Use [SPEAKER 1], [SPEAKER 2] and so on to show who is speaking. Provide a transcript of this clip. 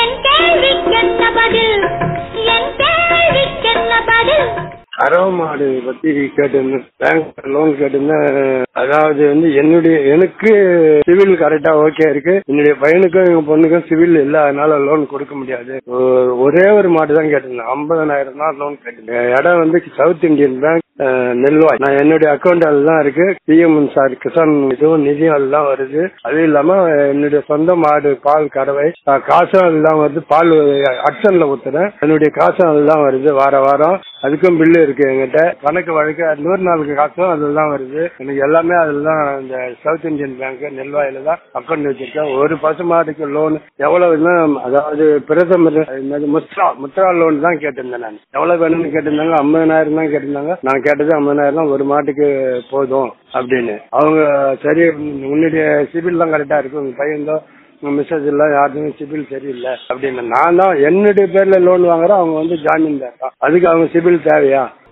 [SPEAKER 1] என் கேள்விக்கென்ன பதில் என் கேள்விக்கென்ன பதில்
[SPEAKER 2] கறவை மாடு பத்தி கேட்டிருந்தேன் பேங்க் லோன் கேட்டிருந்தேன் அதாவது வந்து என்னுடைய எனக்கு சிவில் கரெக்டா ஓகே இருக்கு என்னுடைய பையனுக்கும் எங்க பொண்ணுக்கும் சிவில் இல்ல அதனால லோன் கொடுக்க முடியாது ஒ- ஒரே ஒரு மாடு தான் கேட்டிருந்தேன் ஐம்பதனாயிரம் தான் லோன் கேட்டிருந்தேன் இடம் வந்து சவுத் இந்தியன் பேங்க் அஹ், நெல்வாய் நான் என்னுடைய அக்கௌண்ட் அதுதான் இருக்கு பிஎம் சார் கிசான் இதுவும் நிதியும் அதுதான் வருது அது இல்லாம என்னுடைய சொந்த மாடு பால் கறவை அஹ், காசும் அதுதான் வருது பால் அட்சன்ல ஊத்துறேன் என்னுடைய காசும் அதுதான் வருது வார வாரம் அதுக்கும் பில்லு இருக்கு என்கிட்ட கணக்கு வழக்கு நூறு நாளுக்கு காசும் அதுதான் வருது எனக்கு எல்லாமே அதுல தான் இந்த சவுத் இந்தியன் பேங்க் நெல்வாயில தான் அக்கௌண்ட் வச்சிருக்கேன் ஒரு பசு மாட்டுக்கு லோன் எவ்வளவுன்னா அதாவது பிரதமர் என்னது முத்ரா முத்ரா லோன் தான் கேட்டிருந்தேன் நான் எவ்வளவு வேணும்னு கேட்டிருந்தாங்க ஐம்பதனாயிரம் தான் கேட்டிருந்தாங்க நான் கேட்டது ஐம்பதனாயிரம் தான் ஒரு மாட்டுக்கு போதும் அப்படின்னு அவங்க சரி உன்னுடைய சிபில் தான் கரெக்டா இருக்கு உங்க பையன் தான் உங்க மிஸ்ஸஸ் இல்ல யாருமே சிபில் சரியில்லை அப்படின்னு நான் தான் என்னுடைய பேர்ல லோன் வாங்குறேன் அவங்க வந்து ஜாமீன் அதுக்கு அவங்க சிபில் தேவையா